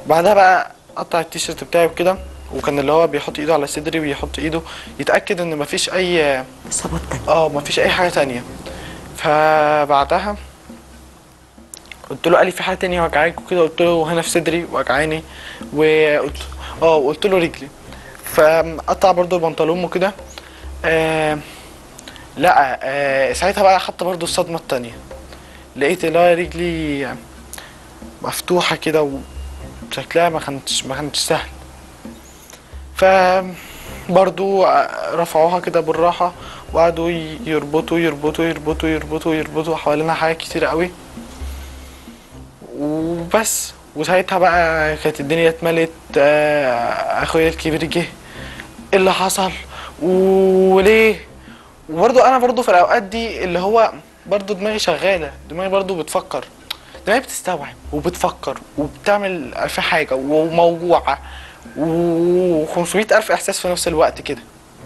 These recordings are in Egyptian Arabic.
بعدها بقى قطع التيشيرت بتاعي وكده وكان اللي هو بيحط ايده على صدري ويحط ايده يتاكد ان مفيش اي اصابات تانية اه مفيش اي حاجه تانية فبعدها قلت له قال لي في حاجه تانية وجعاك وكده قلت له هنا في صدري وجعاني وقلت اه وقلت له رجلي فقطع برضو البنطلون وكده آه لا آه ساعتها بقى اخدت برضو الصدمه التانية لقيت اللي هو رجلي مفتوحه كده وشكلها ما كانتش ما كانتش سهل ف برضو رفعوها كده بالراحة وقعدوا يربطوا يربطوا يربطوا يربطوا يربطوا حوالينها حاجات كتير قوي وبس وساعتها بقى كانت الدنيا اتملت آه، اخويا الكبير جه ايه اللي حصل وليه وبرضو انا برضو في الاوقات دي اللي هو برضو دماغي شغالة دماغي برضو بتفكر دماغي بتستوعب وبتفكر وبتعمل في حاجة وموجوعة و500 ألف إحساس في نفس الوقت كده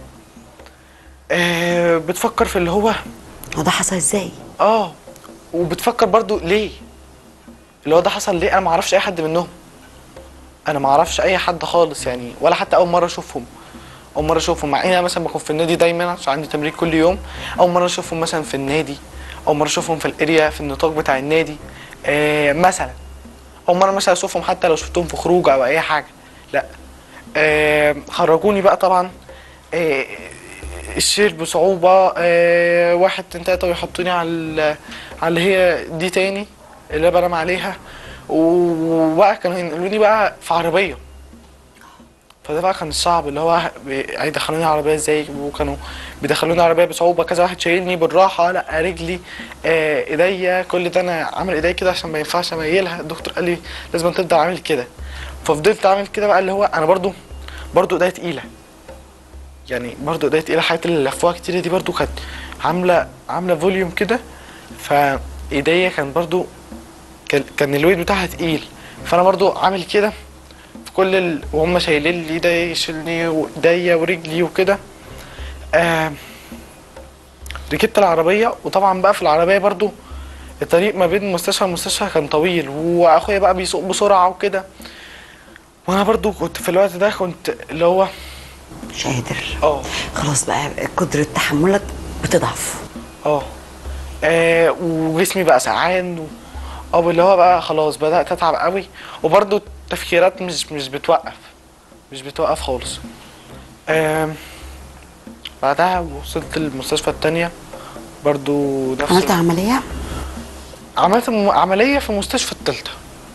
آه بتفكر في اللي هو هو ده حصل ازاي اه وبتفكر برضو ليه اللي هو ده حصل ليه انا ما اعرفش اي حد منهم انا ما اعرفش اي حد خالص يعني ولا حتى اول مره اشوفهم اول مره اشوفهم مع اني انا مثلا بكون في النادي دايما عشان عندي تمرين كل يوم اول مره اشوفهم مثلا في النادي اول مره اشوفهم في الاريا في النطاق بتاع النادي آه مثلا اول مره مثلا اشوفهم حتى لو شفتهم في خروج او اي حاجه لا آه خرجوني بقى طبعا آه الشير بصعوبة آه واحد اتنين تلاتة ويحطوني على ال- على اللي هي دي تاني اللي أنا بنام عليها وبقى كانوا ينقلوني بقى في عربية فده بقى كان صعب اللي هو بي- هيدخلوني عربية ازاي وكانوا بيدخلوني عربية بصعوبة كذا واحد شايلني بالراحة لا رجلي آه ايديا كل ده انا عامل ايديا كده عشان ما ينفعش اميلها الدكتور قال لي لازم تفضل عامل كده ففضلت عامل كده بقى اللي هو انا برضو برضو ايديا تقيلة يعني برضو ايديا تقيلة الحاجات اللي لفوها كتير دي برضو كانت عاملة عاملة فوليوم كده فايديا كان برضو كان كان الويت بتاعها تقيل فانا برضو عامل كده في كل ال... وهم شايلين لي ده يشيلني وايديا ورجلي وكده آه... ركبت العربية وطبعا بقى في العربية برضو الطريق ما بين مستشفى لمستشفى كان طويل واخويا بقى بيسوق بسرعة وكده وانا برضو كنت في الوقت ده كنت اللي هو مش قادر اه خلاص بقى قدرة تحملك بتضعف اه آه، وجسمي بقى سعان و... اه اللي هو بقى خلاص بدأت اتعب قوي وبرضو التفكيرات مش مش بتوقف مش بتوقف خالص آم، بعدها وصلت المستشفى التانية برضو نفس عملت عملية عملت م- عملية في المستشفى التالتة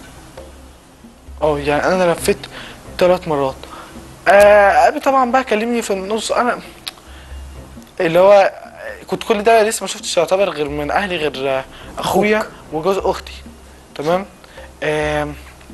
اه يعني انا لفيت ثلاث مرات آه ابي طبعا بقى كلمني في النص انا اللي هو كنت كل ده لسه ما شفتش يعتبر غير من اهلي غير آه، اخويا وجوز اختي تمام آم،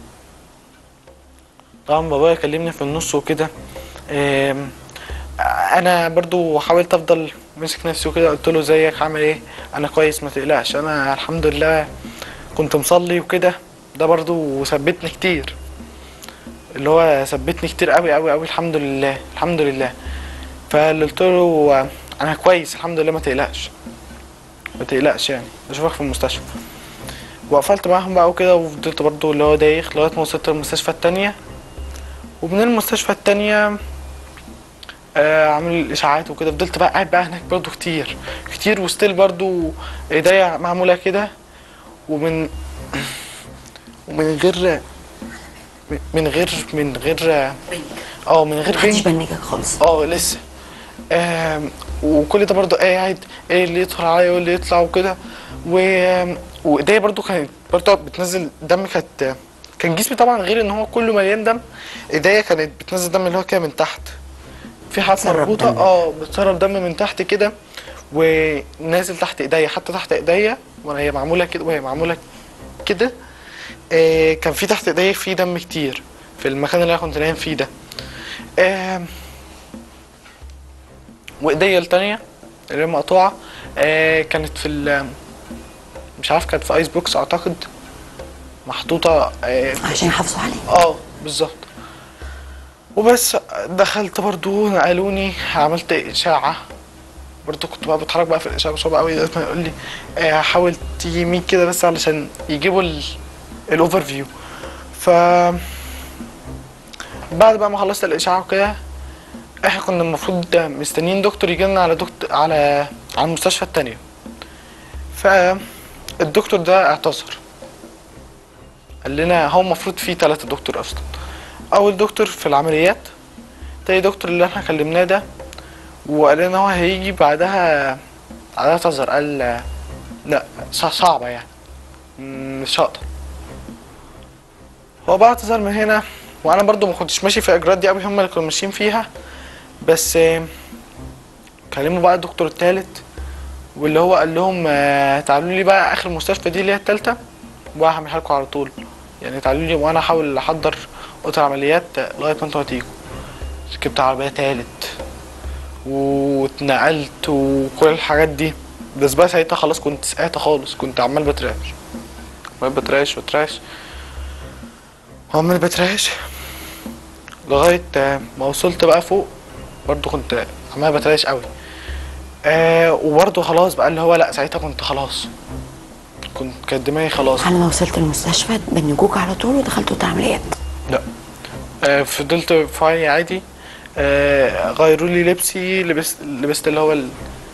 طبعا بابايا كلمني في النص وكده آم، انا برضو حاولت افضل ماسك نفسي وكده قلت له ازيك عامل ايه انا كويس ما تقلقش انا الحمد لله كنت مصلي وكده ده برضو ثبتني كتير اللي هو ثبتني كتير قوي قوي قوي الحمد لله الحمد لله فاللي قلت له انا كويس الحمد لله ما تقلقش ما تقلقش يعني اشوفك في المستشفى وقفلت معاهم بقى وكده وفضلت برضو اللي هو دايخ لغايه ما وصلت المستشفى التانية ومن المستشفى التانية آه عامل الاشاعات وكده فضلت بقى قاعد بقى هناك برضو كتير كتير وستيل برضو ايديا معموله كده ومن ومن غير من غير من غير اه من غير محدش بنج بنجك خالص اه لسه آم، وكل ده برضو قاعد ايه اللي يدخل عليا واللي يطلع وكده و وايديا برضو كانت برضو بتنزل دم كانت كان جسمي طبعا غير ان هو كله مليان دم ايديا كانت بتنزل دم اللي هو كده من تحت في حاجات بتسرب مربوطه دم. اه بتسرب دم من تحت كده ونازل تحت ايديا حتى تحت ايديا وهي معموله كده وهي معموله كده آه كان في تحت ايديا في دم كتير في المكان اللي انا كنت نايم فيه ده آم، وايديا التانية اللي هي مقطوعة آه كانت في ال مش عارف كانت في ايس بوكس اعتقد محطوطة اه, عشان يحافظوا عليك آه بالظبط وبس دخلت برضو نقلوني عملت اشاعة برضو كنت بقى بتحرك بقى في الاشاعة بصعوبة قوي لغاية ما يقول لي آه حاول تيجي يمين كده بس علشان يجيبوا ال- الاوفر فيو ف بعد بقى ما خلصت الاشعه وكده احنا كنا المفروض مستنيين دكتور يجي لنا على دكتور على على المستشفى التانية فالدكتور ده اعتذر قال لنا هو المفروض فيه تلاتة دكتور اصلا اول دكتور في العمليات تاني دكتور اللي احنا كلمناه ده وقال لنا هو هيجي بعدها بعدها اعتذر قال لا صع- صعبة يعني م- مش هقدر هو بقى اعتذر من هنا وانا برضو ما كنتش ماشي في الاجراءات دي قوي هم اللي كانوا ماشيين فيها بس آه، كلموا بقى الدكتور التالت واللي هو قال لهم آه، تعالوا لي بقى اخر المستشفى دي اللي هي التالتة وهعملها لكم على طول يعني تعالوا لي وانا احاول احضر اوضه العمليات لغايه ما انتوا هتيجوا ركبت عربيه تالت واتنقلت وكل الحاجات دي بس بقى ساعتها خلاص كنت سقعت خالص كنت عمال بترعش عمال بترعش بترعش عمال بترعش لغاية آه، ما وصلت بقى فوق برضو كنت عمال بترعش قوي آه وبرضو خلاص بقى اللي هو لا ساعتها كنت خلاص كنت كانت دماغي خلاص على ما وصلت المستشفى بنجوك على طول ودخلت اوضه عمليات لا آه فضلت في عيني عادي آه غيروا لي لبسي لبست لبست اللي هو ال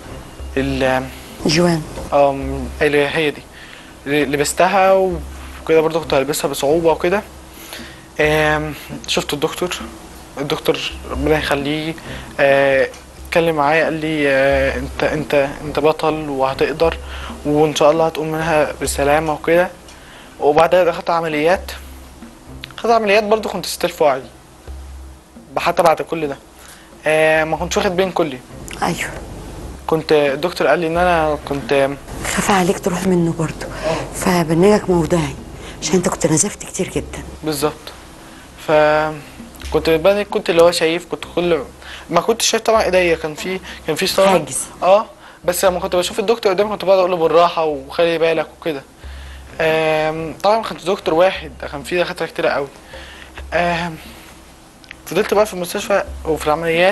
ال جوان اه اللي هي دي لبستها وكده برضو كنت هلبسها بصعوبة وكده آم، شفت الدكتور الدكتور ربنا يخليه آه، اتكلم معايا قال لي آه، انت انت انت بطل وهتقدر وان شاء الله هتقوم منها بسلامة وكده وبعدها دخلت عمليات خدت عمليات برضو كنت ستيل في وعي حتى بعد كل ده آه، ما كنتش واخد بين كلي ايوه كنت الدكتور قال لي ان انا كنت خاف عليك تروح منه برضه فبنجك موضعي عشان انت كنت نزفت كتير جدا بالظبط ف كنت باني كنت اللي هو شايف كنت كل ما كنتش شايف طبعا ايديا كان في كان في صراع حاجز. اه بس لما كنت بشوف الدكتور قدامي كنت بقعد اقول له بالراحه وخلي بالك وكده آم، طبعا ما كانش دكتور واحد ده كان في دكاتره كتير قوي آم، فضلت بقى في المستشفى وفي العمليات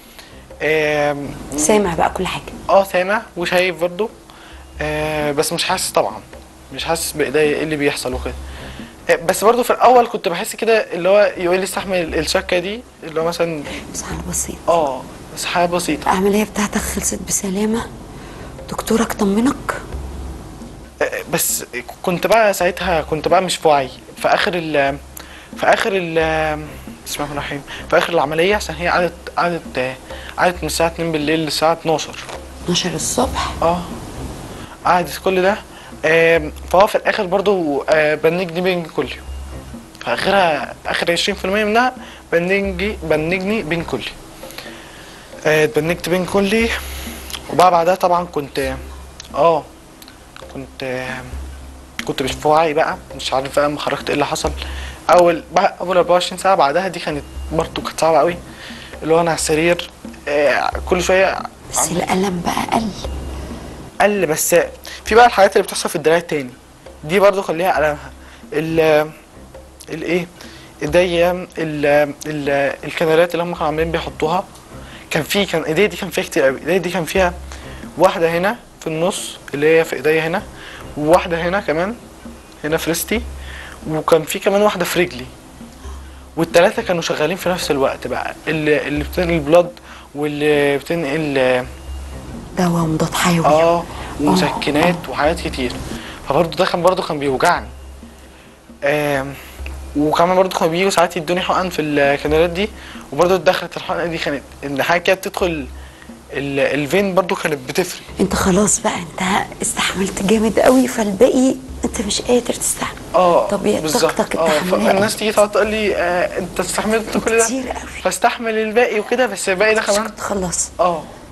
آم، سامع بقى كل حاجه اه سامع وشايف برضو آه بس مش حاسس طبعا مش حاسس بايديا ايه اللي بيحصل وكده آه بس برضو في الاول كنت بحس كده اللي هو يقول لي استحمل الشكه دي اللي هو مثلا بس على بسيط اه بس حاجه بسيطه العمليه بتاعتك خلصت بسلامه دكتورك طمنك آه بس كنت بقى ساعتها كنت بقى مش في وعي في اخر ال في اخر ال بسم الله الرحمن الرحيم في اخر العمليه عشان هي قعدت قعدت آه، قعدت من الساعه 2 بالليل للساعه 12 12 الصبح اه قعدت كل ده آم، فهو في الاخر برضو آه، بنجني بنج كلي في اخرها اخر 20% منها بنجي بنجني بنج كلي آه، اتبنجت بنج كلي وبقى بعدها طبعا كنت اه كنت آه، كنت مش في وعي بقى مش عارف بقى لما خرجت ايه اللي حصل اول بقى اول 24 ساعه بعدها دي كانت برضو كانت صعبه قوي اللي هو انا على السرير آه، كل شويه بس الالم بقى قل قل بس في بقى الحاجات اللي بتحصل في الدراع التاني دي برضو كان ليها ألمها ال الايه ايديا ال ال الكنالات اللي هم كانوا عاملين بيحطوها كان في كان ايديا دي كان فيها كتير قوي ايديا دي كان فيها واحده هنا في النص اللي هي في ايديا هنا وواحده هنا كمان هنا في ريستي وكان في كمان واحده في رجلي والتلاتة كانوا شغالين في نفس الوقت بقى اللي, اللي بتنقل بلاد واللي بتنقل دواء مضاد حيوي اه ومسكنات وحاجات كتير فبرضه ده كان برضه كان بيوجعني آم، وكمان برضه كانوا بييجوا ساعات يدوني حقن في الكنالات دي وبرضه دخلت الحقنه دي كانت ان حاجه كده بتدخل ال- الفين برضه كانت بتفرق انت خلاص بقى انت استحملت جامد قوي فالباقي انت مش قادر تستحمل اه طبيعي بالظبط طاقتك اه التحمليه فالناس تيجي تقعد تقول لي آه انت استحملت كل ده كتير قوي فاستحمل الباقي وكده بس الباقي ده مش كمان كنت خلاص اه